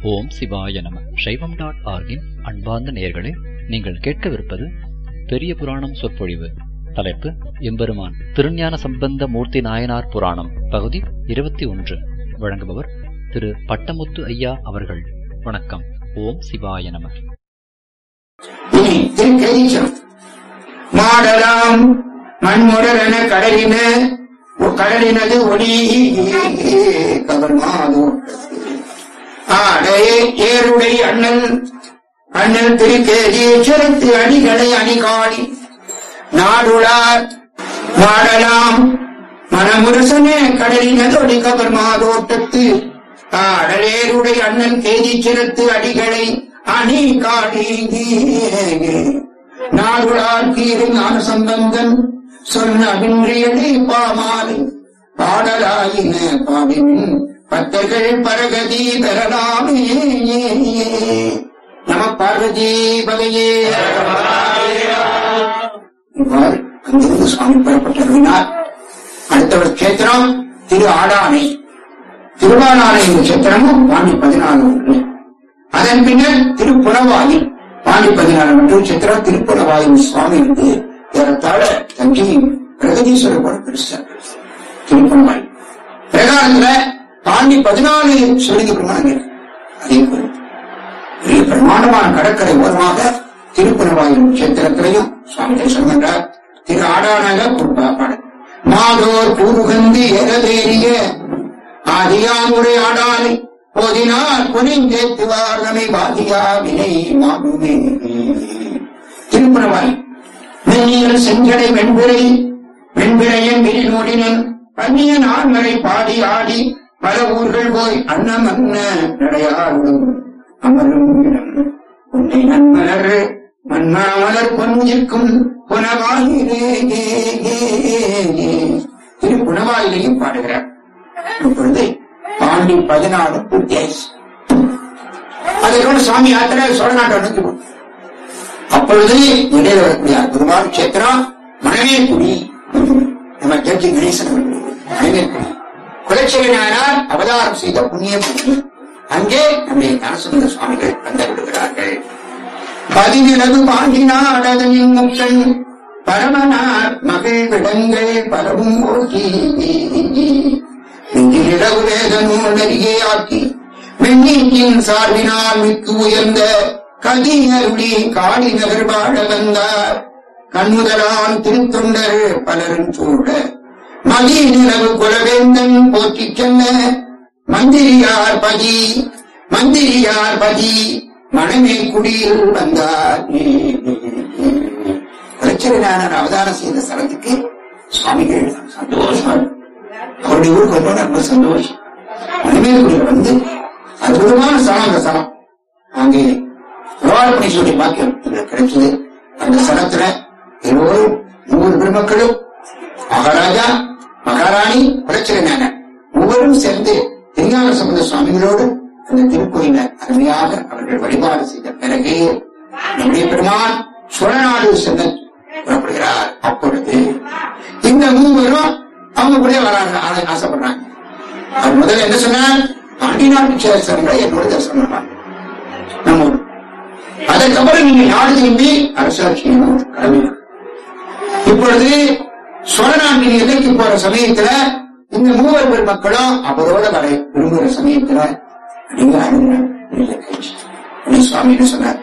ஓம் சிவாய நம சைவம் டாட் ஆர்கின் அன்பார்ந்த நேயர்களே நீங்கள் கேட்கவிருப்பது பெரிய புராணம் சொற்பொழிவு தலைப்பு எம்பெருமான் திருஞான சம்பந்த மூர்த்தி நாயனார் புராணம் பகுதி இருபத்தி ஒன்று வழங்குபவர் திரு பட்டமுத்து ஐயா அவர்கள் வணக்கம் ஓம் சிவாய நம இனி திருக்கேதீச்சரம் மாடலாம் மண்முடலென கடலின கடலினது ஒளி கவர்மாதோ ஆடே ஏருடை அண்ணல் அண்ணல் திருக்கேதீச்சரத்து அணிகளை அணிகாணி நாடுளார் மாடலாம் மனமுரசனே கடலினதொடி கவர்மாதோட்டத்து ஆடலேருடை அண்ணன் கேதீச்சரத்து அடிகளை அணி காணி நாடுளார் கீரு ஞான சம்பந்தன் சொன்ன அபின்றியடி பாமாலை பாடலாயின பாடின் பத்தர்கள் பரகதி பெறலாமே நம பார்வதி பகையே இவ்வாறு அங்கிருந்து சுவாமி பெறப்பட்டிருந்தார் அடுத்தவர் கேத்திரம் திரு ஆடானை திருவானானை என்ற கேத்திரமும் பாண்டி பதினாலு ஒன்று அதன் பின்னர் திருப்புறவாயில் பாண்டி பதினாறு மற்றும் சித்திரா திருப்புறவாயில் சுவாமி வந்து ஏறத்தாழ தஞ்சை பிரகதீஸ்வரர் போல பெருசார் திருப்புறவாயில் பிரகாரத்துல பாண்டி பதினாலு சொல்லிங்க பிரமாணம் அதே போல பெரிய பிரமாண்டமான கடற்கரை ஓரமாக திருப்புறவாயில் கஷேத்திரத்திலையும் சுவாமி தரிசனம் பண்றார் திரு ஆடானாக பாடு மாதோர் பூருகந்தி எகதேறிய ஆதியாமுறை ஆடானை போதினார் புனிந்தேத்துவார் நம்மை பாதியா வினை மாடுமே திருப்புறவாய் மென்னியல் செஞ்சடை வெண்பிறை வெண்பிறையன் விரிநோடினன் பன்னிய நான்மறை பாடி ஆடி பல ஊர்கள் போய் அன்னம் அன்ன நடையாடும் அமரும் இடம் உன்னை நன்மலர் மன்மாமலர் பொன்னிற்கும் புனவாயிலே திரு புனவாயிலையும் பாடுகிறார் இப்பொழுது பாண்டி பதினாலு பூர்த்தியாயிடுச்சு அதோட சுவாமி யாத்திரை சோழ நாட்டை நோக்கி போகும் அப்பொழுது இடையில வரக்கூடிய அற்புதமான கஷேத்திரம் மணவேற்குடி நம்ம ஜட்ஜி கணேசன் அவர்கள் மணவேற்குடி குலச்சேரி நாயனார் அவதாரம் செய்த புண்ணிய பூமி அங்கே நம்முடைய ஞானசுந்தர சுவாமிகள் வந்து விடுகிறார்கள் பதினிலது பாண்டினாடதனின் முக்கன் பரமனார் மகள் விடங்கள் பலவும் ஓகி நெஞ்சிலிடவு வேத நூல் நெறியே ஆக்கி மென்னீட்டின் சார்பினால் மிக்கு உயர்ந்த கதியருளி காளி நகர் வாழ வந்தார் கண்முதலான் திருத்தொண்டர் பலரும் சூழ மதி நிலவு குலவேந்தன் போற்றிச் சென்ன மந்திரியார் பதி மந்திரியார் பதி மணமே குடியில் வந்தார் குலச்சரனான அவதாரம் செய்த ஸ்தலத்துக்கு சுவாமிகள் சந்தோஷம் அவருடைய ஊருக்கு வந்தோட ரொம்ப சந்தோஷம் மணிமேல்குடியில் வந்து அற்புதமான ஸ்தலம் அந்த ஸ்தலம் அங்கே பிரவாளப்பணீஸ்வரி பாக்கியம் எங்களுக்கு கிடைச்சது அந்த ஸ்தலத்துல எல்லோரும் மூவர் பெருமக்களும் மகாராஜா மகாராணி குலச்சிரனான மூவரும் சேர்ந்து திருஞான சம்பந்த சுவாமிகளோடு அந்த திருக்கோயில அருமையாக அவர்கள் வழிபாடு செய்த பிறகு நம்முடைய பெருமான் சோழநாடு சென்று புறப்படுகிறார் அப்பொழுது இந்த மூவரும் அவங்க கூட வராங்க ஆ- ஆசைப்படுறாங்க அவர் முதல்ல என்ன சொன்னார் பாண்டி நாட்டு சேரசங்களை என்னோட தரிசனம் பண்ணாங்க நம்ம ஊர். அதற்கப்புறம் நீங்க நாடு திரும்பி அரசாட்சி கடமை இப்பொழுது சோழநாட்டின் எல்லைக்கு போற சமயத்துல இந்த மூவர் பெருமக்களும் அவரோட வர விரும்புகிற சமயத்துல நீங்க அழுகிறார். இல்லை, கைச்சு. உடனே சுவாமி என்ன சொன்னார்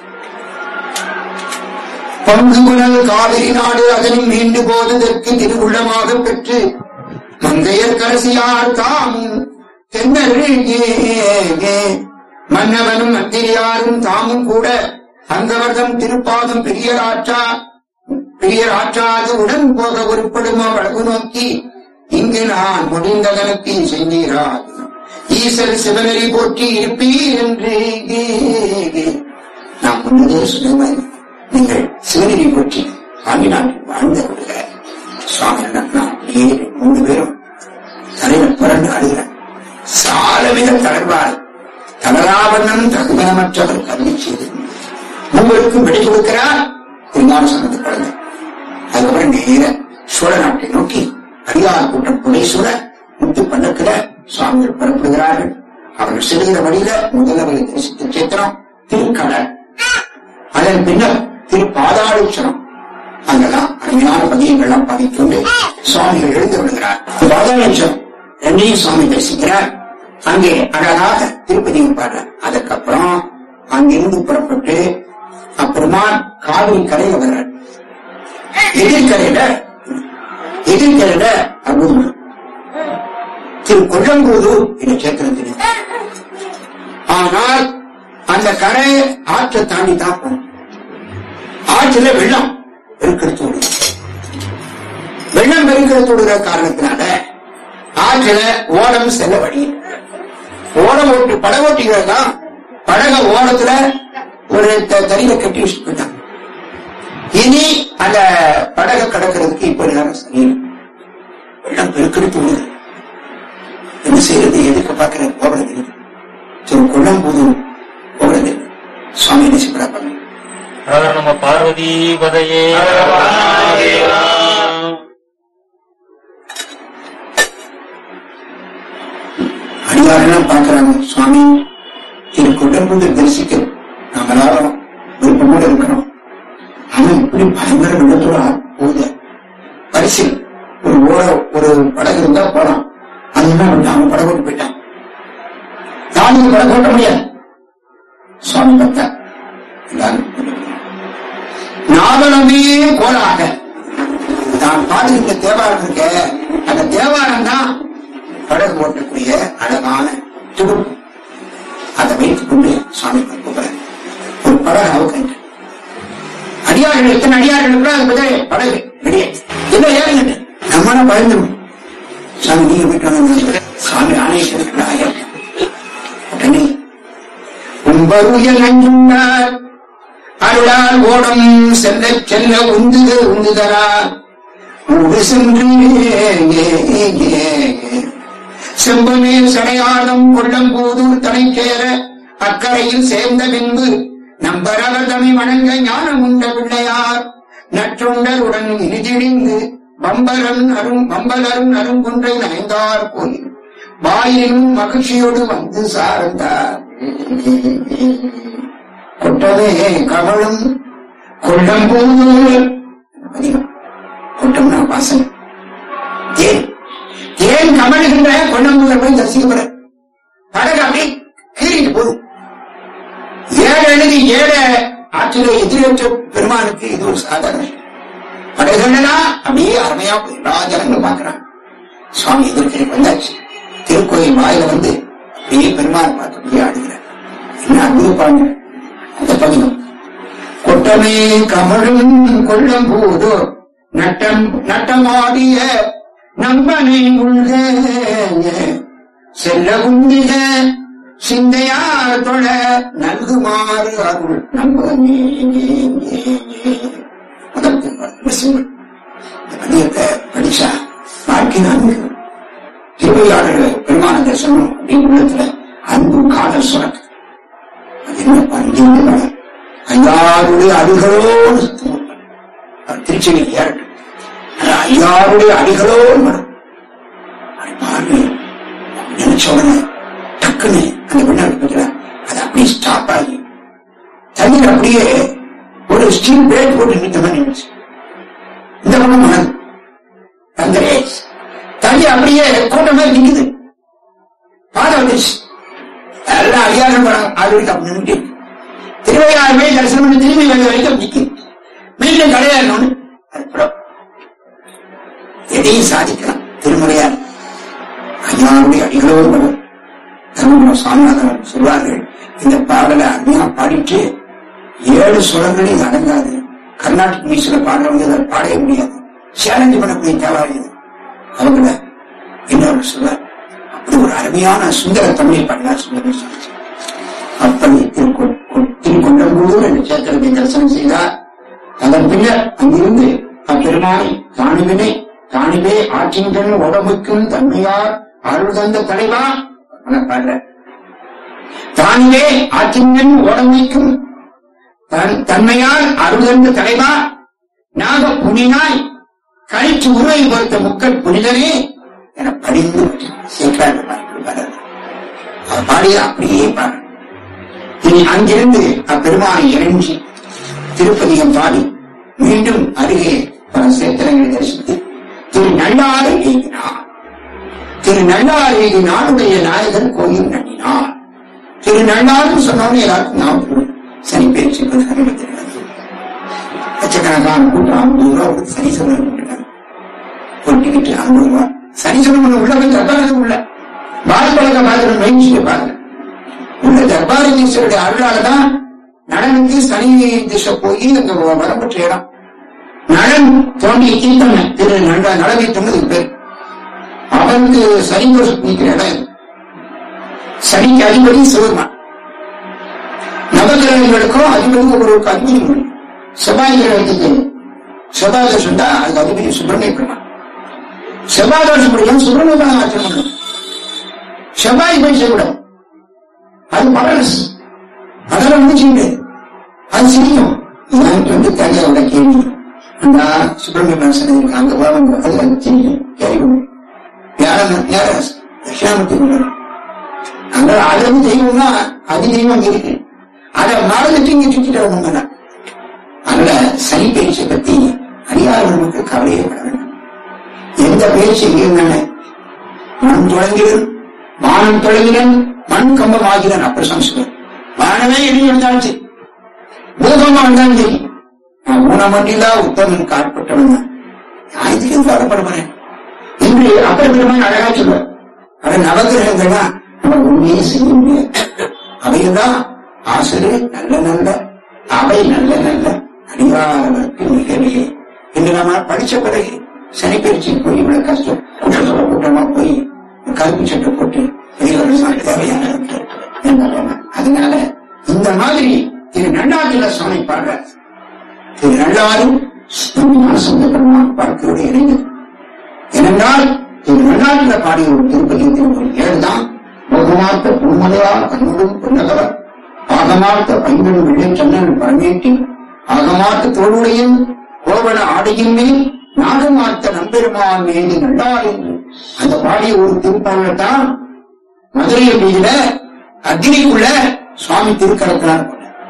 பங்கு புனல் காவிரி நாடு அதனில் மீண்டு போவதற்கு திருவுள்ளமாக பெற்று மங்கையர் கரசியார் தாமும் தென்னர்கள் மன்னவனும் மந்திரியாரும் தாமும் கூட அங்கவர்தம் திருப்பாதம் பெரியராற்றா பெரியராற்றாது உடன் போக உருப்படுமோ வழக்கு நோக்கி இங்கு நான் முடிந்ததனுக்கு செஞ்சீரார் ஈசர் சிவனரி போற்றி இருப்பீர் என்று நாம் முன்னதே சொன்ன நீங்கள் சிவனரி போற்றி சுவாமி நாட்டில் வாழ்ந்து கொள்க சுவாமி நான் ஏழு மூணு பேரும் தலைவர் புரண்டு அழுகிறார் சாலவித தளர்வார் தளராவண்ணம் தகுமனமற்றவர் கல்வி செய்து மூவருக்கும் விடை கொடுக்கிறார் திருஞான சம்பந்த குழந்தை அதுக்கப்புறம் நேர சோழ நாட்டை நோக்கி அடியார் கூட்டம் புடை சூழ முத்து பல்லக்கில சுவாமிகள் புறப்படுகிறார்கள் அவர்கள் செல்கிற வழியில முதல்ல அவர்கள் தரிசித்த சேத்திரம் திருக்கடல் அதன் பின்னர் திரு பாதாளேஸ்வரம் அங்கெல்லாம் அருமையான பதியங்கள்லாம் பதிக்கொண்டு சுவாமிகள் எழுந்து விடுகிறார் பாதாளேஸ்வரம் ரெண்டையும் சுவாமி தரிசிக்கிறார் அங்கே அழகாக திருப்பதி பாடுற அதுக்கப்புறம் அங்கிருந்து புறப்பட்டு அப்புறமா காவிரி கரையில வர்றார் எதிர்கரையில எதிர்கரையில அற்புதம் திரு கொல்லம்பூதூர் என்ற சேத்திரத்தில் ஆனால் அந்த கரை ஆற்றை தாண்டி தான் போகும் ஆற்றில வெள்ளம் பெருக்கெடுத்து ஓடுது வெள்ளம் பெருக்கெடுத்து ஓடுகிற காரணத்தினால ஆற்றில ஓடம் செல்ல வழி ஓடம் ஓட்டி படகோட்டிகள் தான் படக ஓடத்துல ஒரு த- தறியில கட்டி வச்சுட்டு போயிட்டாங்க இனி அந்த படகை கடக்கிறதுக்கு இப்ப நேரம் சரியில்லை வெள்ளம் பெருக்கெடுத்து ஓடுது என்ன செய்யறது எதுக்கு பார்க்கிற போகிறது திரு கொல்லம்பூது போகிறது சுவாமி நிசிப்படாப்பாங்க ஹர நம பார்வதி பதையே அடியாரெல்லாம் பார்க்கறாங்க சுவாமி திரு கொல்லம்பூது தரிசிக்க நாம எல்லாரும் விருப்பமோட இருக்கிறோம் ஆனா இப்படி பயங்கர வெள்ளத்தோட போகுது பரிசு ஒரு ஓட ஒரு படகு இருந்தா போலாம் அது என்ன பண்ணிட்டாங்க படகு போயிட்டான் நானும் படகு ஓட்ட முடியாது சுவாமி பக்தா எல்லாரும் நாவலமே கோலாக நான் பாடுகின்ற தேவாரம் இருக்க அந்த தேவாரம் தான் படகு ஓட்டக்கூடிய அழகான துடுப்பு அதை வைத்துக் கொண்டு சுவாமி கூப்பிடுறேன் ஒரு படகு அவுக்கின்ற அடியார்கள் எத்தனை அடியார்கள் இருக்கிறோ அது பதிலே படகு ரெடியே என்ன ஏறுங்க நம்மளால பயந்துடும் சாமி நீங்க போயிட்டு வாங்க சாமி ஆணையிட்டிருக்கிறார் உடனே உம்பருய நஞ்சுண்டார் அருளால் ஓடம் செல்ல செல்ல உந்துத உந்துதரார் ஊடு சென்று செம்பமேல் சடையாளம் கொள்ளும் போதூர் தலை சேர அக்கறையில் சேர்ந்த பின்பு நம்பரவர் தமை வணங்க ஞானம் உண்ட பிள்ளையார் நற்றுண்டருடன் இனிதிழிந்து பம்பரன் அரும் பம்பலரும் அருங்குன்றை நனைந்தார் கோயில் வாயிலும் மகிழ்ச்சியோடு வந்து சார்ந்தார் கொட்டவே கவலும் கொள்ளும் போது அதிகம் கொட்டம்னா வாசனை ஏன் ஏன் கமலுகின்ற கொண்டம்பூதர் போய் தரிசிக்கப்படுற படகு அப்படி கீறிட்டு போதும் ஏழு எழுதி ஏழு ஆற்றிலே எதிரேற்ற பெருமானுக்கு இது ஒரு சாதாரண படகுலாம் அப்படியே அருமையா போய் எல்லா ஜனங்களும் பார்க்கிறாங்க சுவாமி எதிர்க்கை வந்தாச்சு திருக்கோயில் வாயில வந்து அப்படியே பெருமாள் பார்த்து அப்படியே ஆடுகிறார் என்ன அற்புத பாருங்க அந்த பதிகம் கொட்டமே கமழும் கொள்ளும் போது நட்டம் நட்டமாடிய நம்பனை உள்க செல்ல உண்டிக சிந்தையார் தொழ நல்குமாறு அருள் நம்பனே முதல் முஸ்லிம் இந்த பதியத்தை படிச்சா வாழ்க்கை நான்கு திருவையாளர் பெருமான தரிசனம் அப்படின்னு உள்ளத்துல அன்பு காதல் சுரக்கு அது என்ன பங்கிங்க ஐயாருடைய அடிகளோடு சுத்தம் அவர் திருச்சியில் ஏறட்டும் அது ஐயாருடைய அடிகளோடு வரும் அது பாருங்க நினைச்ச உடனே டக்குன்னு அந்த பின்னாடி பார்க்கிறேன் அது அப்படியே ஸ்டாப் ஆகி தண்ணீர் அப்படியே ஒரு ஸ்டீல் பிரேக் போட்டு நிற்க மாதிரி இருந்துச்சு இந்த பக்கம் மணல் அந்த ரேஸ் தண்ணி அப்படியே கூட்டம் மாதிரி நிக்குது பாதை வந்துச்சு எல்லாம் அதிகாரம் படம் ஆல்ரெடி அப்படி நின்றுட்டு இருக்கு திருவையாறு போய் தரிசனம் பண்ணி திரும்பி வந்த வரைக்கும் நிக்குது மீண்டும் கிடையாதுன்னு அது படம் எதையும் சாதிக்கலாம் திருமுறையார் ஐயாவுடைய அடிகளோடு வரும் தர்மபுரம் சுவாமிநாதன் சொல்வார்கள் இந்த பாடலை அருமையா பாடிட்டு ஏழு சுரங்களையும் அடங்காது கர்நாடிக் மியூசிக்ல பாடுறவங்க இதை பாடவே முடியாது சேலஞ்சு பண்ணக்கூடிய தேவாலயம் இது அவங்கள இன்னொரு சொல்வார் அப்படி ஒரு அருமையான சுந்தர தமிழை பாடினார் சுந்தர சுவாமி அப்படி திருக்கொ- கொ- திருக்கொண்டம்பூர் என்ற சேத்திரத்தை தரிசனம் செய்தார் அதன் பின்னர் அங்கிருந்து அப்பெருமானை தானுவினை தானுவே ஆற்றின்கண் உடம்புக்கும் தன்மையார் அருள் தந்த தலைவா அவனை பாடுற தானுவே ஆற்றின்கண் உடம்புக்கும் தன் தன்மையால் அருள் தந்த தலைவா நாக புனினாய் கழிச்சு உருவை பொறுத்த முக்கள் புனிதரே என படிந்து சேர்க்கிறார் அவர் பாடிய அப்படியே பாடு இனி அங்கிருந்து அப்பெருமானை இறங்கி திருப்பதிகம் பாடி மீண்டும் அருகே பல சேத்திரங்களை தரிசித்து திரு நல்லாறு எழுதினார் திரு நல்லாறு எழுதி நாடுடைய நாயகர் கோயில் நடினார் திரு நல்லாறு சொன்னோன்னு எல்லாருக்கும் ஞாபகம் சனி பேச்சு லட்சக்கணக்கான கூட்டம் ஐம்பது ரூபா கொடுத்து சனி சொல்ல ஒரு டிக்கெட் அறுநூறு ரூபா சனி சொல்ல உள்ள போய் தர்பாரது உள்ள பால்பழக்க பாத்திரம் மகிழ்ச்சியை பாருங்க உள்ள தர்பாரதீஸ்வருடைய அருளால தான் நலனுக்கு சனி திசை போய் அங்க வரப்பட்ட இடம் நலன் தோண்டிய தீர்த்தம் திரு நண்ப நலவீட்டம்னு பேர் அவனுக்கு சனி தோஷம் நீக்கிற இடம் இது. சனிக்கு அதிபதி சிவருமான் நவகிரகங்களுக்கும் அதிபதி ஒருவருக்கு அதிபதி உண்டு. செவ்வாய் கிரகத்துக்கு செவ்வாய் தோஷம் தான் அதுக்கு அதிபதி சுப்பிரமணிய பெருமான் செவ்வாய் தோஷம் முடியும் சுப்பிரமணிய ஆச்சரியம் பண்ணணும் செவ்வாய் போய் செய்யக்கூடாது அது பலனஸ் அதெல்லாம் வந்து செய்யுது அது செய்யும் எனக்கு வந்து தனியோட கேள்வி அந்த சுப்பிரமணிய சன்னதி இருக்கு அங்க போவாங்க அது அது செய்யும் கேள்வி யாரும் யார தட்சிணாமூர்த்தி கொண்டாடும் அதனால அது வந்து தெய்வம்னா அது தெய்வம் அங்க இருக்கு அதை மறந்துட்டு இங்க சுற்றிட்டு வரணும் அதனால சனி பயிற்சியை பத்தி அதிகாரிகள் மக்கள் கவலையே பட வேண்டும் எந்த பயிற்சி இருந்தானே மண் தொடங்கிடும் வானம் தொடங்கினன் மண் கம்பம் ஆகிறான் அப்படி சம்ஸ்கிருதம் வானமே இடிஞ்சு விழுந்தாலும் சரி பூகமா இருந்தாலும் சரி நான் ஊனமண்டிலா உத்தமன் காட்பட்டவன் தான் நான் இதுக்கு கவலைப்பட போறேன் என்று அப்பர் பெருமான் அழகா சொல்வார் அட நவகிரகங்கள்னா நம்ம உண்மையே செய்ய முடியாது அவையெல்லாம் ஆசிரியர் நல்ல நல்ல அவை நல்ல நல்ல அடிவாரவருக்கு மிகவே என்று நாம படிச்ச பிறகு சனிப்பயிற்சி போய் இவ்வளவு கஷ்டம் கூட்டத்தோட கூட்டமா போய் கருப்பு சட்டை போட்டு வெளியே வர தேவையான அதனால இந்த மாதிரி திரு நல்லாற்றில சுவாமி பாடுறார் திரு நல்லாரும் சொந்த பெருமான் பார்க்கையோடு இணைந்தது ஏனென்றால் திரு நல்லாற்றில பாடிய ஒரு திருப்பதி திருப்பதி ஏழுதான் போகமார்த்த புன்மலையா கண்ணுடும் புன்னகவர் ஆகமார்த்த பைங்கன் வெள்ளை சன்னன் பரமேட்டி ஆகமார்த்த தோளுடையும் கோவல ஆடையின் மேல் நாகமார்த்த நம்பெருமான் மீது நல்லார் என்று அந்த பாடிய ஒரு திருப்பாளர் தான் மதுரை வீதியில அக்னிக்குள்ள சுவாமி திருக்கரத்தினார்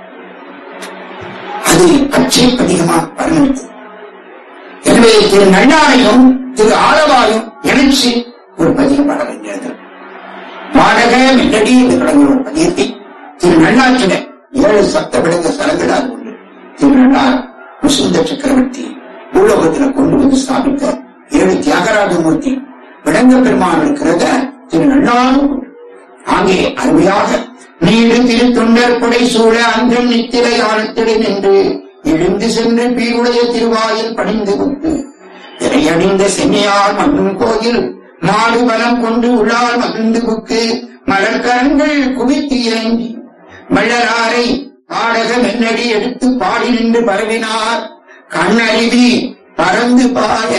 அது பச்சை பதிகமா பரிணமித்தது எனவே திரு நல்லாரையும் திரு ஆளவாயும் இணைச்சு ஒரு பதிகம் பாட வேண்டியது பாடக மெல்லடி என்று தொடங்கிய ஒரு பதியத்தை திரு நல்லாற்றிட ஏழு சப்த விளங்க ஸ்தலங்களால் உண்டு திரு நல்லார் முசுந்த சக்கரவர்த்தி பூலோகத்தில் கொண்டு வந்து ஸ்தாபித்த ஏழு தியாகராஜமூர்த்தி விளங்க பெருமான் இருக்கிறத திரு நல்லாரும் அங்கே அருமையாக நீடு திரு தொண்டர் புடை சூழ அன்றும் நித்திரை ஆழத்திடை நின்று எழுந்து சென்று பீருடைய திருவாயில் பணிந்து கொண்டு திரையணிந்த சென்னையார் மன்னும் கோயில் மாடு பலம் கொண்டு உள்ளார் மகிழ்ந்து புக்கு மலர்கரங்கள் குவித்து இறங்கி மல்லராரை பாடக மென்னடி எடுத்து பாடி நின்று பரவினார் கண்ணருவி பறந்து பாய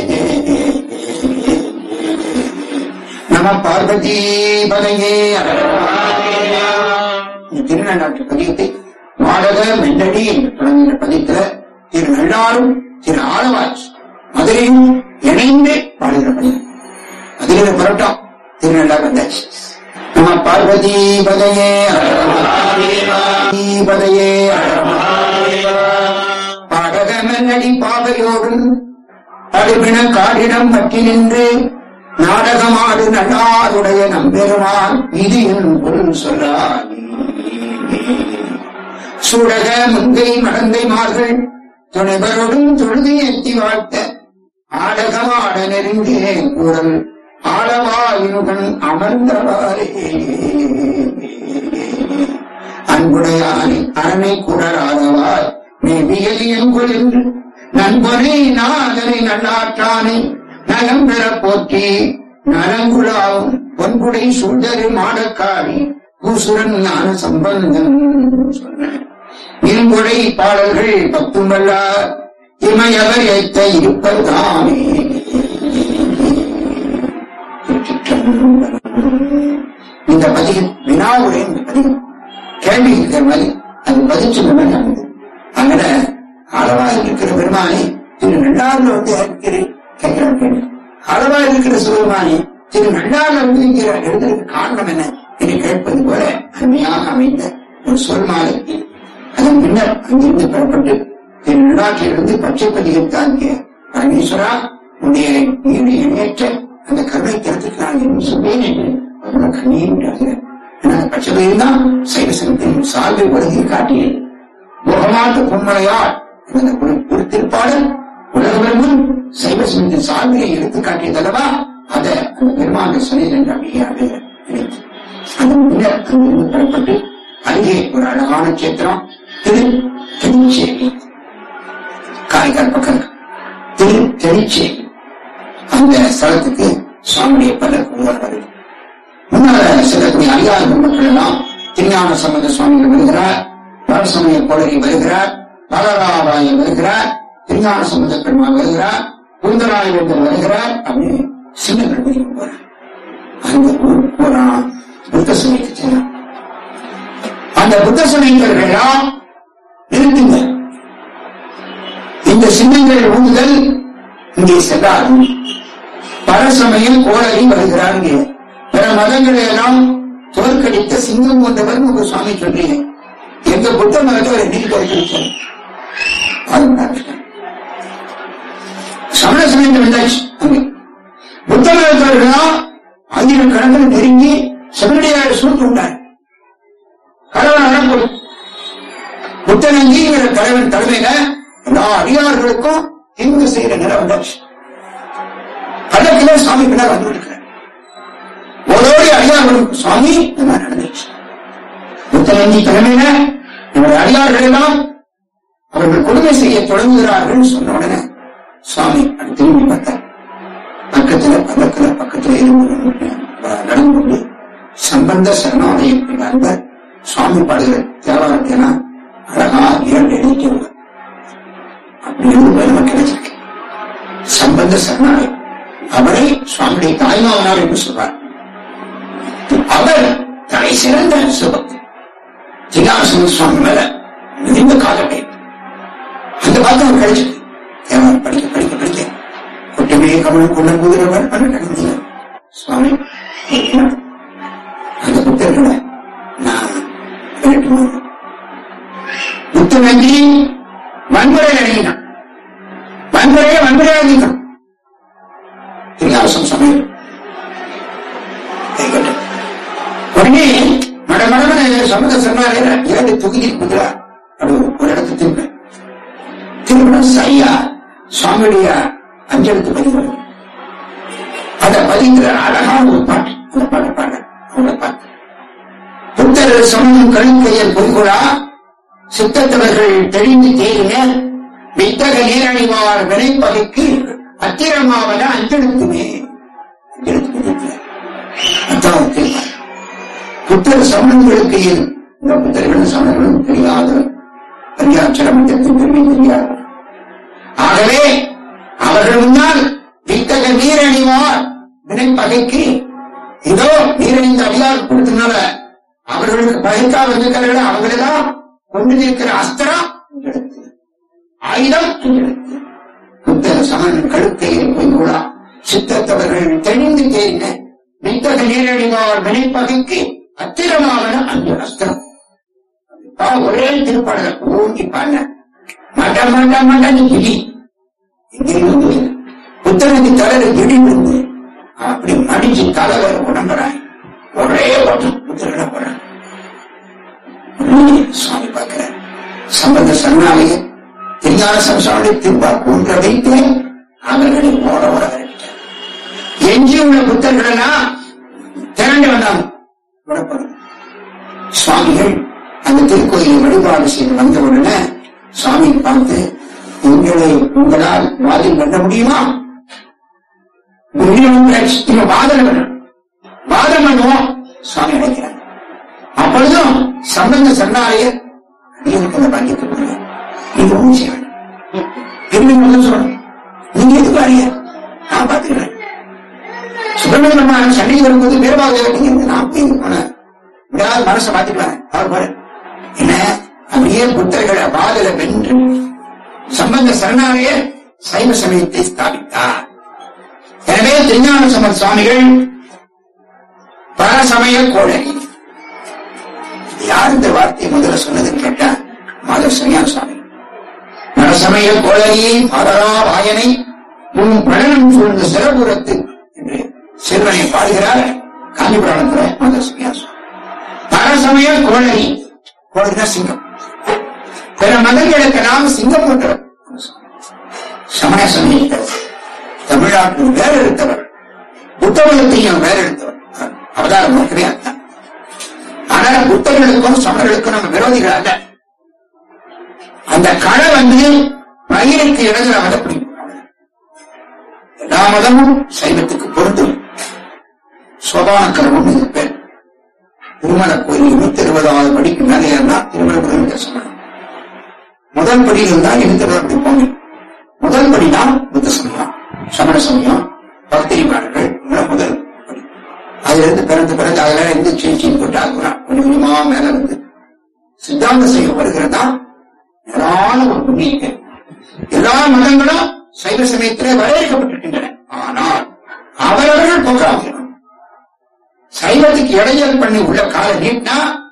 நம பார்வதி பதையே திருநள்ளாற்று பதியத்தை பாடக மென்னடி என்று தொடங்குகிற பதியத்துல திரு நல்லாரும் திரு ஆலவாஜ் மதுரையும் இணைந்து பாடுகிற பதியம் மதுரையில புரட்டம் திருநள்ளார் வந்தாச்சு நம பார்வதி பதையே பதையே பாடக மென்னடி பாவையோடும் அடுப்பின காடிடம் பற்றி நின்று நாடகமாடு நல்லாருடைய நம்பெருமான் இது என் பொருள் சொல்லார் சுடக முங்கை மடந்தை மார்கள் துணைவரோடும் தொழுது எத்தி வாழ்த்த ஆடகமாட நெருங்கே குரல் ஆளவாயினுடன் அமர்ந்தவாறே அன்புடையானை அரணை குடராதவாய் மேவியலியங்குள் என்று நண்பனை நாதனை நல்லாற்றானை நலம் பெற போற்றி நலங்குழாவும் பொன்குடை சுந்தரி மாடக்காரி பூசுரன் ஞான சம்பந்தம் சொன்ன இரும்புடை பாடல்கள் பத்தும் வல்லார் இமையவர் ஏத்த இருப்பதாமே இந்த பதிகம் வினாவுரை இந்த பதிகம் கேள்வி இருக்கிற மாதிரி அது பதில் சொல்ல மாதிரி அமைது அதனால அளவா இருக்கிற பெருமானை திரு நல்லாறுல வந்து இருக்கிறேன் கேட்கிறார் கேள்வி அளவா இருக்கிற சிவபெருமானை திரு நல்லாறுல வந்து இங்க எழுதுறதுக்கு காரணம் என்ன இன்று கேட்பது போல அருமையாக அமைந்த ஒரு சொல் மாலைக்கு அதன் பின்னர் அங்கிருந்து பெறப்பட்டு என் நடாற்றிலிருந்து பச்சை பதிகம் தாங்கிய பரமேஸ்வரா உன்னுடைய நீடு இணையற்ற அந்த கருணை திறத்துக்கு நான் என்ன சொல்வேன் என்று அவர்கள் கண்ணீர் பச்சை பதிகம் தான் சைவசனத்தின் சார்பு உலகை காட்டியது முகமாட்டு பொன்மலையார் என்ற ஒரு ஒரு திருப்பாடல் உலகமெங்கும் சைவசனத்தின் சார்பிலை எடுத்து காட்டியதல்லவா அதை அந்த பெருமான சனிதன் என்ற அடியாக நினைத்து அதன் பின்னர் அங்கிருந்து பெறப்பட்டு அங்கே ஒரு அழகான சேத்திரம் திரு திருச்சேரி காரைக்கால் பக்கம் திரு திருச்சேரி அந்த ஸ்தலத்துக்கு சுவாமியுடைய பலர் வருவது முன்னால செல்லக்கூடிய அதிகார மக்கள் எல்லாம் திருஞான சம்பந்த சுவாமிகள் வருகிறார் பரசமய கோளரி வருகிறார் பலராராயன் வருகிறார் திருஞான சம்பந்த பெருமாள் வருகிறார் குந்தராயவேந்தர் வருகிறார் அப்படின்னு சின்ன கணபதி போறார் அந்த ஊர் போறான் புத்த சமயத்துக்கு செல்றான் அந்த புத்த சமயங்கள் எல்லாம் நிறுத்துங்க இந்த சின்னங்கள் ஊந்துதல் இங்கே செல்லாது பரசமயம் கோளரி வருகிறார் இங்கே பிற மதங்களை எல்லாம் தோற்கடித்த சிங்கம் கொண்டவர் உங்க சுவாமி சொல்றீங்க எங்க புத்த மதத்தை ஒரு நீர் தோற்கடிச்சார் அது நடக்கல. சமண சமயங்கள் வந்தாச்சு அங்கே புத்த மதத்தவர்களாம் ஆயிரம் கணக்கில் நெருங்கி செவனடியாரை சூழ்ந்து கொண்டார் கடவுள் நடப்பது புத்தனங்கிங்கிற தலைவன் தலைமையில எல்லா அடியார்களுக்கும் தீங்கு செய்யற நிலை வந்தாச்சு பல்லக்கில சுவாமி பின்னால் வந்து இருக்கிறார் ஓடோடி அடியார்களுக்கு சுவாமி இந்த மாதிரி நடந்துச்சு புத்தனங்கி தலைமையில நம்முடைய அடியார்கள் எல்லாம் அவர்கள் கொடுமை செய்ய தொடங்குகிறார்கள் சொன்ன உடனே சுவாமி அப்படி திரும்பி பார்த்தார் பக்கத்துல பக்கத்துல பக்கத்துல இருந்து நடந்து கொண்டு சம்பந்த சரணாலயம் நண்பர் சுவாமி பாடுகிற தேவாரத்தையெல்லாம் அழகா இரண்டு எழுதிட்டு அப்படி இருந்து பெருமை கிடைச்சிருக்கு சம்பந்த சரணாலயம் அவரை சுவாமியுடைய தாய்மாவனார் என்று சொல்வார் அவர் தலை சிறந்த சுபக்தி ஜிகாசன சுவாமி மேல மிகுந்த காலத்தை அந்த பாத்திரம் கிடைச்சிருக்கு தேவாரம் படிக்க படிக்க படிக்க ஒட்டுமே கவனம் கொள்ள போகிறவர் நடந்தது சுவாமி அந்த புத்தர்களை நான் விரட்டுவேன். புத்தகஞ்சி வன்முறை அடையினான் வன்முறையை வன்முறையாகினான் திருநாசம் சமயம் கைகட்டும். உடனே மடமடமன சமத சொன்னாரே இரண்டு தொகுதி குதிரா அப்படி ஒரு இடத்துக்கு திரும்ப திரும்ப சரியா சுவாமியுடைய அஞ்சலுக்கு பதிவு அதை பதிக்கிற அழகான ஒரு பாட்டு அந்த பாட்டு பாட அந்த பாட்டு புத்தர் சமணம் கழுங்கையர் பொய்கொழா சித்தத்தவர்கள் தெளிந்து தேறின வித்தக நீரணிவார் வினைப்பகைக்கு அத்திரமாவன அஞ்செழுத்துமே அஞ்செழுத்து பதிக்கல. அதான் கேட்பார் புத்தர் சமணங்களுக்கு இந்த புத்தர்களும் சமணர்களும் தெரியாத பஞ்சாட்சரமன்றத்தின் பெருமை தெரியாது ஆகவே அவர்கள் முன்னால் வித்தக நீரணிவார் வினைப்பகைக்கு இதோ நீரணிந்த அடியார் கொடுத்தனால அவர்களுக்கு பகைக்கா வந்திருக்கிறார்கள் அவங்களெல்லாம் கொண்டு நிற்கிற அஸ்திரம் எடுத்து ஆயுதம் எடுத்து புத்தக சமன் கழுத்தையை பொய்கூடா சித்தத்தவர்கள் தெளிந்து தேர்ந்த வித்தக நீரணிவார் வினைப்பகைக்கு அத்திரமாவன அந்த அஸ்திரம் அப்பா, ஒரே திருப்பாடல ஊங்கி பாட மட்ட மட்ட மட்டன்னு கிளி இங்கிருந்து புத்தகத்து தலையில இடி விழுந்து அப்படி மடிச்சு தலைவர உடம்புறாய் ஒரே ஓட்டம் புத்தகட போறான் சுவாமி பார்க்கிறார் சம்பந்த சரணாலய திருஞான சம்சாரி திருப்பா போன்ற வைத்து அவர்களை ஓட ஓட விரட்டிட்டார். எஞ்சி உள்ள புத்தர்கள் எல்லாம் திரண்டு வந்தாங்க விடப்படும் சுவாமிகள் அந்த திருக்கோயிலை வழிபாடு செய்து வந்த உடனே சுவாமி பார்த்து உங்களை உங்களால் வாதில் பண்ண முடியுமா முடியும் நீங்க வாதம் பண்ணணும் வாதம் பண்ணுவோம் சுவாமி அழைக்கிறார் அப்பொழுதும் சம்பந்த சரணாலயர் அடியனுக்கு பாக்கியத்தை கொடுங்க நீங்க ஒண்ணும் செய்ய வேண்டாம் திரும்பி முதல்ல சொல்லணும் நீங்க எதுக்கு அறிய நான் பார்த்துக்கிறேன் சுப்பிரமணிய பெருமாள் சண்டைக்கு வரும்போது வீரபாக நீங்க நான் போய் போனேன் விடாத மனசை மாத்திக்கலாம் அவர் பாரு என்ன அப்படியே புத்தர்களை வாதல வென்று சம்பந்த சரணாலய சைவ சமயத்தை ஸ்தாபித்தார் எனவே திருஞான சம்பந்த சுவாமிகள் பரசமய கோழரி யார் இந்த வார்த்தையை முதல்ல சொன்னதுன்னு கேட்டா மாதவ சன்னியாச சுவாமி நரசமய கோழையை மதரா வாயனை உன் பழனம் சூழ்ந்த சிறபுரத்து என்று சிறுவனை பாடுகிறார் காஞ்சிபுராணத்துல மாதவ சன்னியாச சுவாமி நரசமய கோழை கோழைனா சிங்கம் பிற மதங்களுக்கெல்லாம் சிங்கம் போன்றவர் சமய சமயத்தை தமிழ்நாட்டில் வேற எடுத்தவர் புத்தகத்தையும் வேற எடுத்தவர் அவதாரம் இருக்கிறே அர்த்தம் ஆனா புத்தர்களுக்கும் சமணர்களுக்கும் நம்ம விரோதிகள் அல்ல அந்த களை வந்து பயிருக்கு இடத்துல மத பிடிக்கும் எல்லா மதமும் சைவத்துக்கு பொருந்தும் சோபான கர்மம் இது பேர் திருமண கோயில் இருபத்தி இருபதாவது படிக்கு மேலே ஏறினா திருமணபுரம் தரிசனம் முதல் படியில் தான் இருந்தவர் அப்படி போங்க முதல் படி தான் புத்த சமயம் சமண சமயம் பக்திரிமார்கள் முதல் படி அதுல இருந்து பிறந்து பிறந்து அதுல இருந்து சீச்சின்னு போட்டு ஆகுறான் கொஞ்சம் கொஞ்சமா மேல இருந்து சித்தாந்த செய்யம் வருகிறதா ஏராள ஒரு புண்ணியத்தை எல்லா மதங்களும் சைவ சமயத்திலே வரையறுக்கப்பட்டிருக்கின்றன ஆனால் அவரவர்கள் போகிறார்கள் சைவத்துக்கு இடைஞ்சல் பண்ணி உள்ள காலை நீட்டினா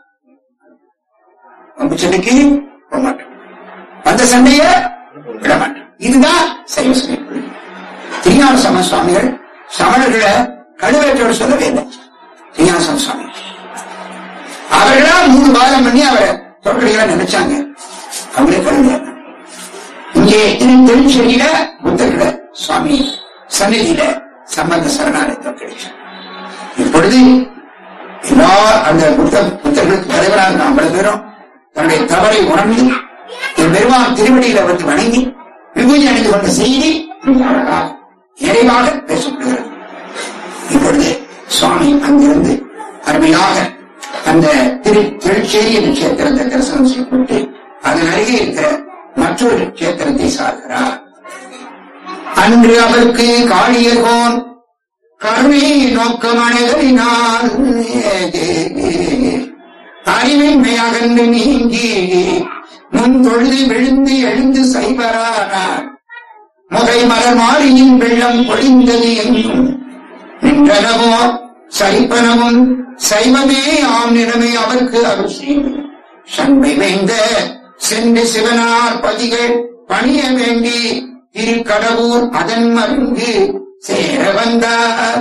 நம்ம சண்டைக்கு போக மாட்டோம் அந்த சண்டைய விட மாட்டோம் இதுதான் சைவ சமயம் திருஞான சம சுவாமிகள் சமணர்களை கழுவேற்றோட சொல்லவே இல்லை திருஞான சம சுவாமி அவர்களா மூணு வாரம் பண்ணி அவரை தோற்கடிகளை நினைச்சாங்க அவங்களே கழுவியாங்க இங்கே திருச்செடியில புத்தர்கள சுவாமி சந்நிதியில சம்பந்த சரணாலய தோற்கடிச்சாங்க இப்பொழுது எல்லா அந்த புத்த புத்தர்களுக்கு தலைவராக இருந்த ஐம்பது பேரும் தன்னுடைய தவறை உணர்ந்து என் பெருமான் திருவடியில வந்து வணங்கி விபூதி அணிந்து கொண்ட செய்தி அழகாக நிறைவாக பேசப்படுகிறது இப்பொழுது சுவாமி அங்கிருந்து அருமையாக அந்த திரு திருச்சேரி என்ற கஷேத்திரத்தை தரிசனம் செய்யப்பட்டு அதன் அருகே இருக்கிற மற்றொரு கஷேத்திரத்தை சார்கிறார் அன்று அவருக்கு காளியர்கோன் கருணை நோக்கம் அணைகளினால் அறிவின்மை அகன்று நீங்கி முன் தொழுது விழுந்து எழுந்து சைவரானார் முகை மலர் மாறியின் வெள்ளம் பொழிந்தது என்றும் நின்றனவோ சரிப்பனவும் சைவமே ஆம் நிலைமை அவருக்கு அருள் செய்து சண்பை வேந்த சென்று சிவனார் பதிகள் பணிய வேண்டி திருக்கடவுர் அதன் மருந்து சேர வந்தார்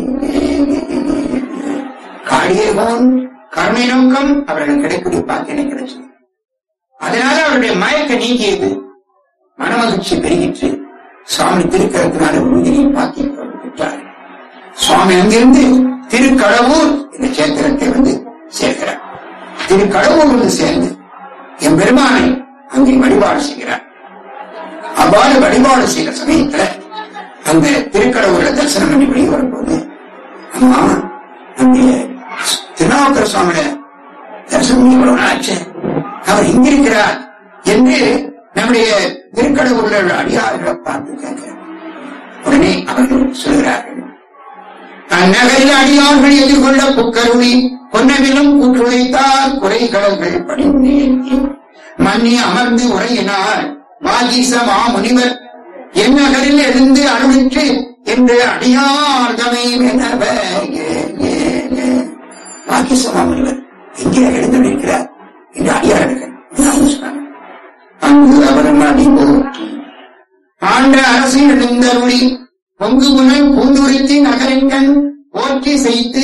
காளியகோன் கருணை நோக்கம் அவர்கள் கிடைக்கூடிய பாக்கியம் கிடைச்சது அதனால அவருடைய மயக்க நீங்கியது மனமகிழ்ச்சி பெருகிற்று சுவாமி திருக்கரத்தினால உறுதியை பாக்கியம் அவர்கள் பெற்றார் சுவாமி அங்கிருந்து திருக்கடவுர் இந்த சேத்திரத்தை வந்து சேர்க்கிறார் திருக்கடவுர் வந்து சேர்ந்து என் பெருமானை அங்கே வழிபாடு செய்கிறார் அவ்வாறு வழிபாடு செய்த சமயத்துல அந்த திருக்கடவுரை தரிசனம் பண்ணி வெளியே வரும்போது அம்மா அங்கே திருநாவுக்கர சுவாமியில தரிசனம் பண்ணி இவ்வளவு நாள் ஆச்சு அவர் இங்க இருக்கிறார் என்று நம்முடைய திருக்கடவுள்ள அடியார்களை பார்த்து கேட்கிறார் உடனே அவர்கள் சொல்கிறார்கள் அந்நகரில் அடியார்கள் எதிர்கொள்ள புக்கருளி பொன்னவிலும் கூற்றுழைத்தார் குறைகடல்கள் படிந்தேன் மன்னி அமர்ந்து உரையினார் வாகீச மாமுனிவர் என் நகரில் எழுந்து அருளிற்று என்று அடியார்தமை வினவ வாகீச மாமுனிவர் எங்கே எழுந்திருக்கிறார் என்று அடியார்கள் சொன்னார் அங்கு அவர் அடி போற்றி ஆண்ட அரசு எழுந்தருளி பொங்கு புனல் பூந்துரித்தி நகரெங்கன் போற்றி செய்து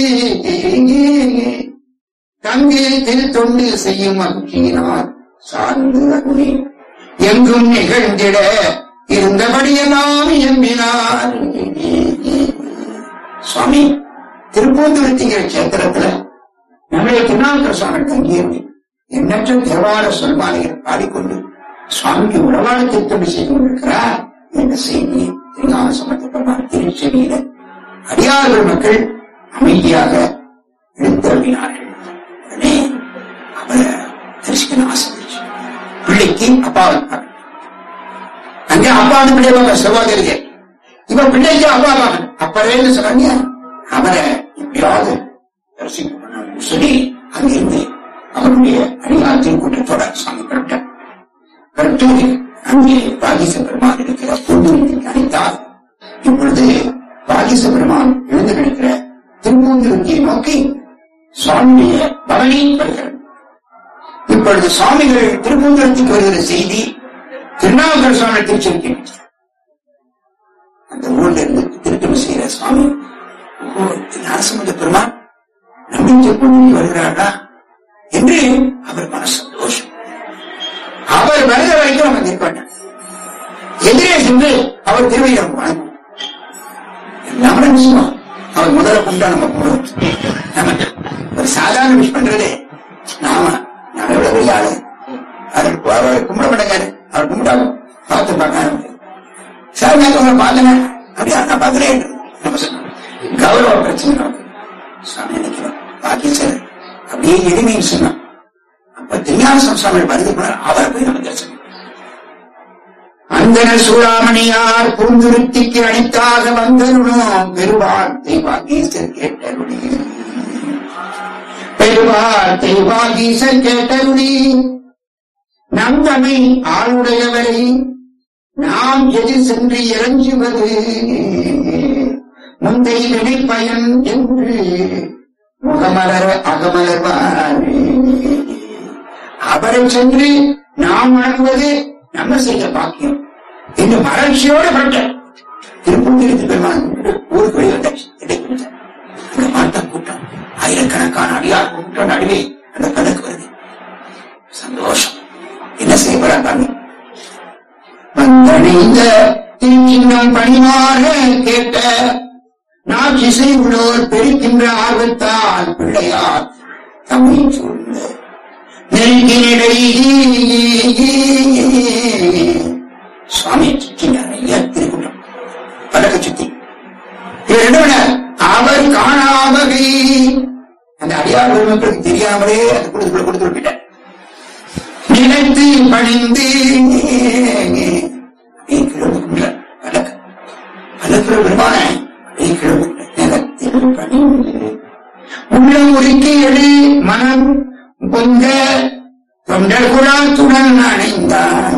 தங்கு திரு தொண்டு செய்யும் மகிழ்ச்சியினார் சார்ந்து அருளி எங்கும் நிகழ்ந்திட இருந்தபடியெல்லாம் எம்பினார் சுவாமி திருப்பூந்துருத்திங்கிற கஷேத்திரத்துல நம்முடைய திருநாவுக்கர சுவாமி தங்கியிருந்து எண்ணற்ற தேவார சொல்மாலைகள் பாடிக்கொண்டு சுவாமிக்கு உறவாட திருத்தொண்டு செய்து கொண்டிருக்கிறார் என்ற செய்தியை திருநாம சம்பந்தப்பட்ட திருச்செவியில அடியார்கள் மக்கள் அமைதியாக எடுத்தருளினார்கள் உடனே அவரை தரிசிக்கணும் ஆசைச்சு பிள்ளைக்கு அப்பா இருப்பார் அங்கே அப்பான்னு பிள்ளைவாங்க சகோதரிகள் இவன் பிள்ளைக்கு அப்பா மகன் அப்பறேன்னு சொன்னாங்க அவரை எப்படியாவது தரிசிக்கணும் சொல்லி அங்கிருந்து அவருடைய அடியாற்றின் கூட்டத்தோட சாமி பெற்றார் கருத்தூரி அங்கே பாகிச பெருமான் இருக்கிற பூந்தூரில் அழைத்தார் இப்பொழுது பாகிச பெருமான் எழுந்து நிற்கிற திருப்பூந்துருக்கியை நோக்கி சுவாமியுடைய பவனி வருகிறது இப்பொழுது சுவாமிகள் திருப்பூந்தரத்துக்கு வருகிற செய்தி திருநாவுக்கர் சுவாமி திருச்சிருக்கேன் அந்த ஊர்ல இருந்து திருத்தம் செய்கிற சுவாமி ஓ, ஞானசம்பந்த பெருமான் நம்பிக்கை பொண்ணு வருகிறாரா என்று அவர் மன சந்தோஷம் அவர் வருகிற வரைக்கும் நம்ம நிற்பாட்டான் எதிரே சென்று அவர் திருவையிடம் வணங்கும் நம்மள விஷயம் அவர் முதல்ல கும்பிட்டா நம்ம போடுவோம் நம்ம ஒரு சாதாரண விஷ் பண்றதே நாம நான் எவ்வளவு பெரிய ஆளு அவர் அவர் கும்பிட மாட்டேங்காரு அவர் கும்பிட்டாங்க பார்த்து பார்க்க சார் நான் உங்களை பார்த்தேன் அப்படியா நான் பார்க்கிறேன் நம்ம சொன்னோம் கௌரவ பிரச்சனை நமக்கு சாமி நினைக்கிறோம் பாக்கியம் சார் அப்படியே எளிமைன்னு சொன்னான் அப்ப திருஞான சுவாமி வருது கூட அவரை போய் நம்ம தரிசனம் அந்தனர் சூடாமணியார் பூந்துருத்திக்கு அணித்தாக வந்தருணும் பெருவார்த்தை வாகீசர் கேட்டருளி பெருவார்த்தை வாகீசர் கேட்டருளி நந்தமை ஆளுடையவரை நாம் எதிர் சென்று இறஞ்சுவது முந்தை வினைப்பயன் என்று முகமலர அகமலர்வார் அவரை சென்று நாம் வணங்குவது நம்ம செய்த பாக்கியம் என்று மகிழ்ச்சியோடு பட்ட திருப்பூர் பெருமான் ஊருக்கு வெளியே வந்தாச்சு இடைப்பட்டார் அங்க பார்த்த கூட்டம் ஆயிரக்கணக்கான அடியார் கூட்டம் நடுவே அந்த கணக்கு வருது சந்தோஷம் என்ன செய்யப்படாங்க வந்தடைந்த திருச்சின்னம் பணிவாக கேட்ட நாம் இசை உள்ளோர் பெருக்கின்ற ஆர்வத்தால் பிள்ளையார் தம்மை சூழ்ந்த நெருங்கினிடை சுவாமி சுற்றினார் ஐயா திருக்குட்டம் படக சுத்தி இரண்டோட அவர் காணாமகை அந்த அடியார் பெருமக்களுக்கு தெரியாமலே அந்த குடும்பத்துக்குள்ள கொடுத்து விட்டுட்டார் நினைத்து பணிந்து அப்படியே கிழமைக்குள்ள பலக்க பலக்கிற பெருமான அப்படியே கிழமைக்குள்ள நிலத்தில் பணிந்து உள்ள உருக்கி எடு மனம் பொங்க தொண்டர் குழாத்துடன் அணைந்தார்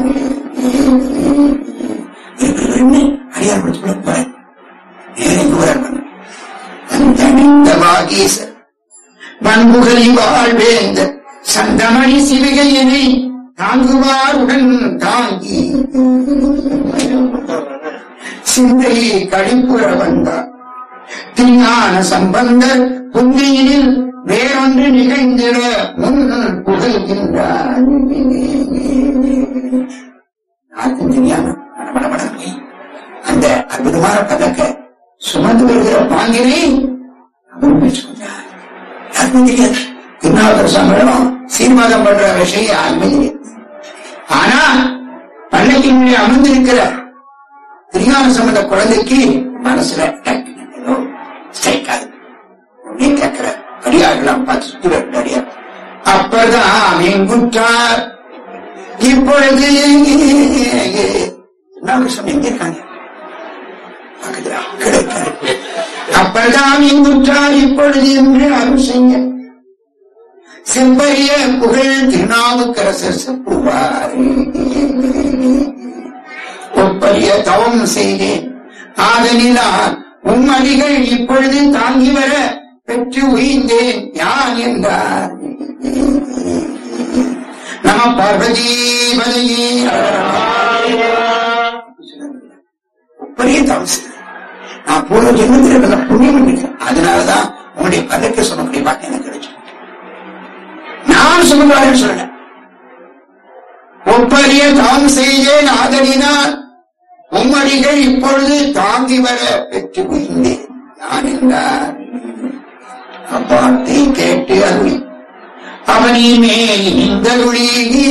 அடியார் கொடுத்துள்ள போற நேரம் வரணும் அந்த வாகீசர் வன்புகழி வாழ்வேந்த சந்தமணி சிவிகையினை தாங்குவாருடன் தாங்கி சிந்தையை கழிப்புற வந்தார் திருஞான சம்பந்தர் புந்தியினில் வேறொன்று நிகழ்ந்திட முன் புகழ்கின்றார் யாருக்கும் தெரியாம மடமடமடமே அந்த அற்புதமான பதக்க சுமந்து வருகிற பாங்கினை அவர் பெற்றுக்கொண்டார் யாருக்கும் தெரியாது திருநாவுக்கர் சம்பளம் சீர்வாதம் பண்ற விஷயம் யாருமே தெரியாது ஆனா பள்ளைக்கு முன்னே அமர்ந்திருக்கிற திருஞான சம்பந்த குழந்தைக்கு மனசுல டக்குனு ஸ்ட்ரைக் ஆகுது உடனே கேட்கிற அடியாரெல்லாம் பார்த்து சுத்தி வருகிற அடியார் அப்பதான் எங்குற்றார் இப்பொழுது திருநாவுக்கரசம் எங்க இருக்காங்க பக்கத்துல கிடைக்காரு அப்பதான் எங்குற்றார் இப்பொழுது என்று அருள் செய்ய செம்பரிய புகழ் திருநாவுக்கரசர் செப்புவார் ஒப்பரிய தவம் செய்தேன் ஆதலினால் உம்மடிகள் இப்பொழுது தாங்கி வர பெற்று உயிர்ந்தேன் யான் என்றார் நம பார்வதி பதையே ஒப்பரிய தவம் செய்தேன் நான் பூர்வ ஜென்மத்தில் நல்ல புண்ணியம் பண்ணிக்கிறேன் அதனாலதான் உங்களுடைய பதக்க சொல்லக்கூடிய பாட்டு எனக்கு கிடைச்சது நான் சொல்லுவார்கள் சொல்ல ஒப்பரிய தாம் செய்தேன் ஆதலினால் உம்மடிகள் இப்பொழுது தாங்கி வர பெற்று உயிர்ந்தேன் நான் என்றார் அப்பாட்டை கேட்டு அருளி அவனி மேல் நின்றருளி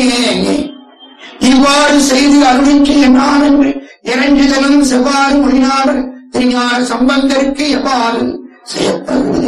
இவ்வாறு செய்து அருளிக்கு நான் என்று இறஞ்சுதலும் செவ்வாறு மொழினாளர் திருஞான சம்பந்தருக்கு எவ்வாறு செய்யப்படுவது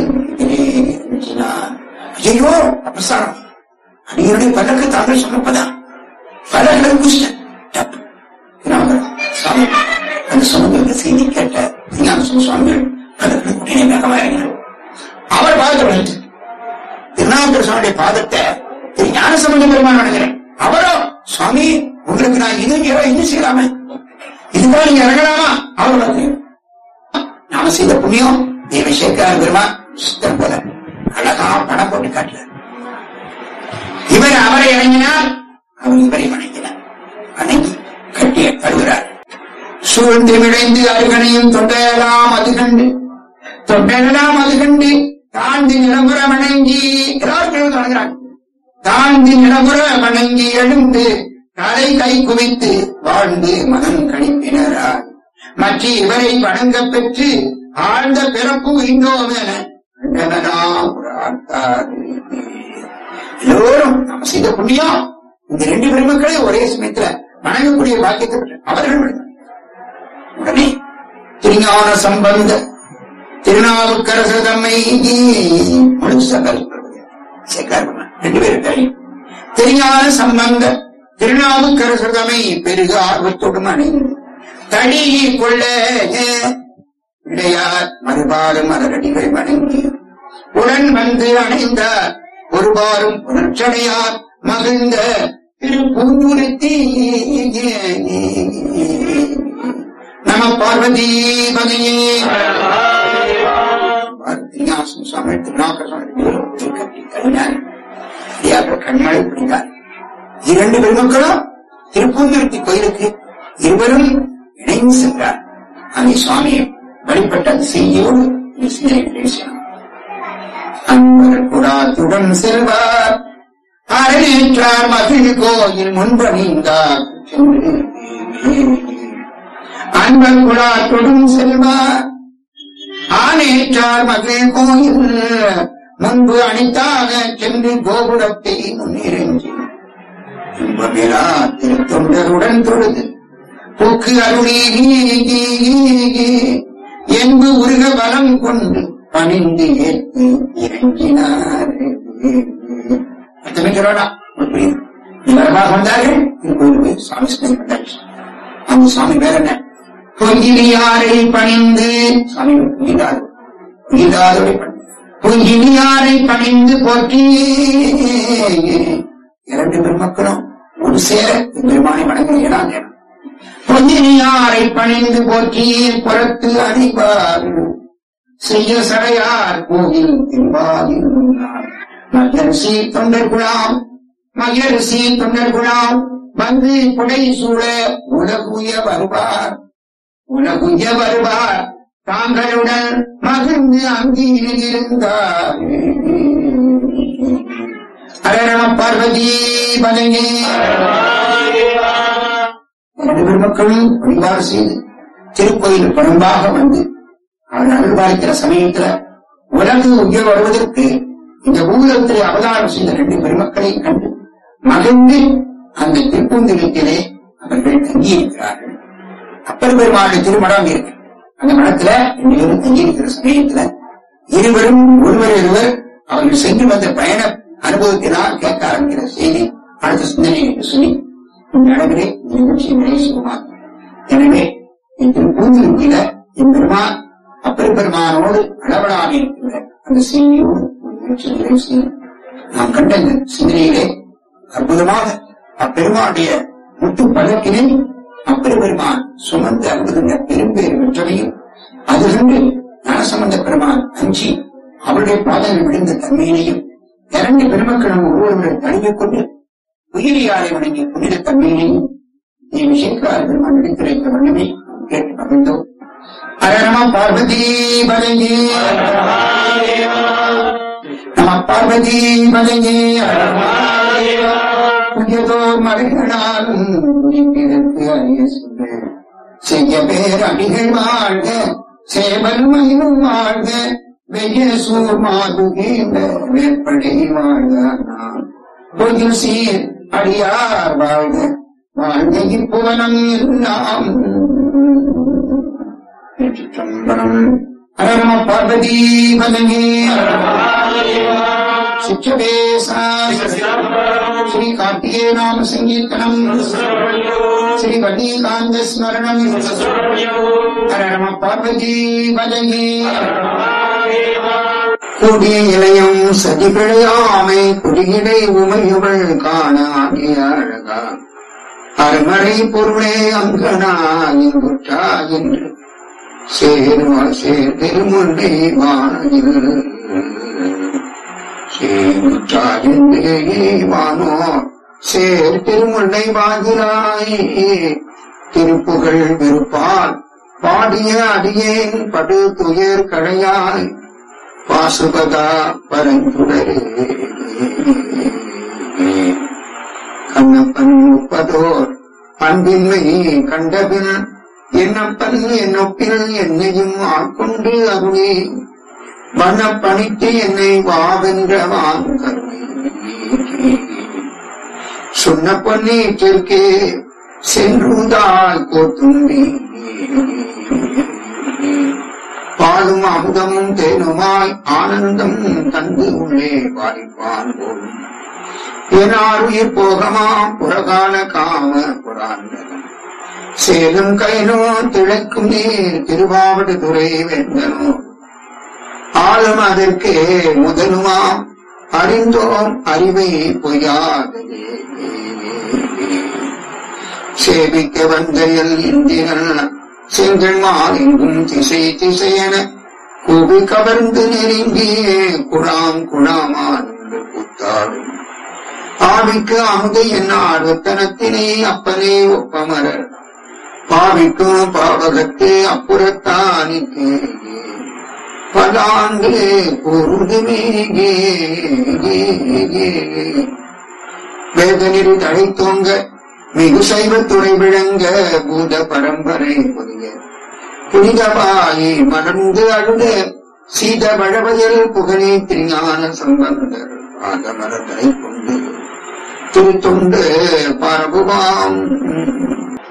ஐயோ அபசாரம் அடியுடைய பல்லக்கு தாங்கள் சொன்னப்பதான் பலர்களும் குஷ்டன் தப்பு ராமர் சுவாமி அந்த சுமந்திர செய்தி கேட்ட விஞ்ஞான சுவாமிகள் பலர்களுக்கு உடனே வேகமாக இறங்கினார் அவர் பாதத்தை வளைத்து திருநாவுக்கர் சுவாமியுடைய பாதத்தை திரு ஞான சம்பந்த பெருமான் வணங்குறேன் அவரோ சுவாமி உங்களுக்கு நான் இது இது செய்யலாமே இதுதான் நீங்க இறங்கலாமா அவர் வந்து நாம செய்த புண்ணியம் தேவசேகர பெருமான் சித்தர் போல அழகா படம் போட்டு காட்டுறார் இவர் அவரை இறங்கினார் அவர் இவரை வணங்கினார் வணங்கி கட்டிய தழுகிறார் சூழ்ந்து விளைந்து அருகனையும் தொட்டையெல்லாம் அது கண்டு தொட்டையெல்லாம் அது கண்டு தாழ்ந்து நிலமுற வணங்கி எல்லாரும் வணங்குறாங்க தாழ்ந்து நிலமுற வணங்கி எழுந்து தலை கை குவித்து வாழ்ந்து மனம் கழிப்பினரார் மற்ற இவரை வணங்க பெற்று ஆழ்ந்த பிறப்பு இந்தோமென கண்டனராம் பிரார்த்தார். எல்லோரும் நம்ம செய்த புண்ணியம் இந்த ரெண்டு பெருமக்களை ஒரே சமயத்துல வணங்கக்கூடிய பாக்கியத்தை பெற்ற அவர்கள் வணங்கினார். உடனே திருஞான சம்பந்த திருநாவுக்கரசு தம்மை முடிச்சு சர்க்கார் சேர்க்கார் ரெண்டு பேரும் தெரியும் திருஞான சம்பந்த திருநாவுக்கரசு தம்மை பெருக ஆர்வத்தோடும் அணைந்து தடி கொள்ள இடையார் மறுபாடு மலரடிகள் வணங்கி உடன் வந்து அணைந்தார் ஒருபாரும் புணர்ச்சடையார் மகிழ்ந்த திருப்பூங்குருத்தி நம பார்வதி பதையே திருஞாசம் சுவாமி திருநாவுக்கர் சுவாமி திருக்கட்டி கவிஞர் ஐயாக்கள் கண்மழை பிடித்தார் இரண்டு பெருமக்களும் திருப்பூந்துருத்தி கோயிலுக்கு இருவரும் இணைந்து சென்றார் அந்த சுவாமி வழிபட்ட அந்த செய்தியோடு இந்த சிந்தனை பேசினார் அன்பர் குடாத்துடன் செல்வார் அரணேற்றார் மகிழ் கோயில் முன்பணிந்தார் அன்பர் குடாத்துடன் செல்வார் ஆனேற்றார் மகிழ் கோயில் முன்பு அணித்தாக சென்று கோபுரத்தை முன்னிறங்கி இன்பமிலா திருத்தொண்டருடன் தொழுது போக்கு அருளி என்பு உருக பலம் கொண்டு பணிந்து ஏற்று இறங்கினார் அர்த்தமே சொல்லடா வரமாக வந்தார்கள் இது கோயிலுக்கு சாமி சுத்தம் பண்ணாச்சு அந்த சாமி வேற என்ன பொங்கிலியாரை பணிந்து சாமி புரிந்தார் புரிந்தாதவரை பொங்கிலியாரை பணிந்து போற்றி இரண்டு பெருமக்களும் ஒரு சேர பெருமானை வணங்குகிறார் பொன்னியாரை பணிந்து போற்றி புறத்து அணிவார் செய்ய சடையார் கோயில் என்பாரில் மகரிசி தொண்டர் குழாம் மகரிசி தொண்டர் குழாம் வந்து புடை சூழ உலகுய வருவார் உலகுய வருவார் தாங்களுடன் மகிழ்ந்து அங்கு இருந்தார் அரண பார்வதி பலனே இரண்டு பெருமக்களும் வழிபாடு செய்து திருக்கோயில் பண்பாக வந்து அவன் அருள் பாலிக்கிற சமயத்துல உலகு உயர் வருவதற்கு இந்த பூலகத்திலே அவதாரம் செய்த ரெண்டு பெருமக்களை கண்டு மகிழ்ந்து அந்த திருப்பூந்திரத்திலே அவர்கள் தங்கியிருக்கிறார்கள் அப்பர் பெருமாளுடைய திருமணம் இருக்கு அந்த மடத்துல ரெண்டு பேரும் தங்கியிருக்கிற சமயத்துல இருவரும் ஒருவர் இருவர் அவர்கள் சென்று வந்த பயண அனுபவத்தினால் கேட்க ஆரம்பிக்கிற செய்தி அடுத்த சிந்தனை என்று சொல்லி இந்த அளவிலே இந்த நிகழ்ச்சியை சுகுமார் எனவே இந்த பூந்திருக்கிற எம்பெருமான் அப்பர் பெருமானோடு அளவலாக இருக்கிற அந்த செய்தியோடு ஒரு நிகழ்ச்சியை நிறைவு செய்யும். நாம் கண்ட இந்த சிந்தனையிலே அற்புதமாக அப்பெருமானுடைய முத்து பதக்கினை அப்பர் பெருமான் சுமந்து அற்புதங்க பெரும்பேறு பெற்றவையும் அது கண்டு ஞானசம்பந்த பெருமான் அஞ்சி அவருடைய பாதங்கள் விழுந்த தன்மையினையும் இரண்டு பெருமக்களும் ஒருவரை தழுவிக் கொண்டு உயிரியாரை வணங்கிய புனித தன்மையினையும் நீ விஷயக்கார பெருமான் எடுத்துரைத்த வண்ணமே நாம் கேட்டு மகிழ்ந்தோம் ஹரநம பார்வதி பலங்கி நம பார்வதி பலங்கி புதியதோர் மலைகளாலும் புரிந்திருக்கு அறிய சொல்லு. செய்ய பேர் அடிகள் வாழ்க சேவல் மயிலும் வாழ்க வெய்ய சூர் மாதுகீந்த வேற்படை வாழ்க நான் பொதில் சீர் அடியார் வாழ்க வாழ்க இப்புவனம் எல்லாம் திருச்சிற்றம்பலம். ஹரநம பார்வதி பலங்கி சிற்றபேசா ஸ்ரீ கார்த்திகே நாம சங்கீர்த்தனம் ஸ்ரீ வல்லிகாந்த ஸ்மரணம் ஹரநம பார்வதி பலங்கி கூடிய இளையம் சதி பிழையாமை குடியிடை உமையுள் காண ஆகிய அழகா அருமறை பொருளே அங்கனா இங்குற்றா என்று சேருவா சேர் திருமுன்னை வாயில் வானோ சேர் திருமுல்லை வாதிலாய் திருப்புகழ் விருப்பால் பாடிய அடியேன் படு துயர் கடையாய் பாசுபதா பரஞ்சுடரே கண்ணப்பன் முப்பதோர் அன்பின்மை கண்டபின் என்னப்பன் என்னொப்பில் என்னையும் ஆட்கொண்டு அருளே வண்ணப்பணித்து என்னை வாவென்றவான் கருணை சொன்ன பொன்னீற்றிற்கே சென்றுதாய் கோத்தும்பி பாலும் அமுதமும் தேனுமாய் ஆனந்தம் தந்து உள்ளே வாய்ப்பான் போலும் எனாருயிர் போகமா புறகால காம புராண்டனம் சேலும் கைனோ திளைக்கும் நீர் திருவாவடு துறை வெந்தனோ ஆளும் அதற்கே முதலுமாம் அறிந்தோம் அறிவை பொய்யாதே சேவிக்க வந்தையல் இந்திரன் செங்கன்மால் எங்கும் திசை திசையென கூவி கவர்ந்து நெருங்கியே குழாம் குழாமான் புத்தாடும் ஆவிக்கு அமுது என்ன ஆர்வத்தனத்தினை அப்பனே ஒப்பமரர் பாவிக்கும் பாவகத்து அப்புறத்தானிக்கு பலாண்டு கூறுதுமே வேதனில் தடை தோங்க மிகு சைவ துறை விளங்க பூத பரம்பரை புதிய புனிதபாயி மலர்ந்து அழுத சீத வழவயல் புகழே திருஞான சம்பந்தர் பாதமரத்தை கொண்டு திருத்தொண்டு பரபுவாம்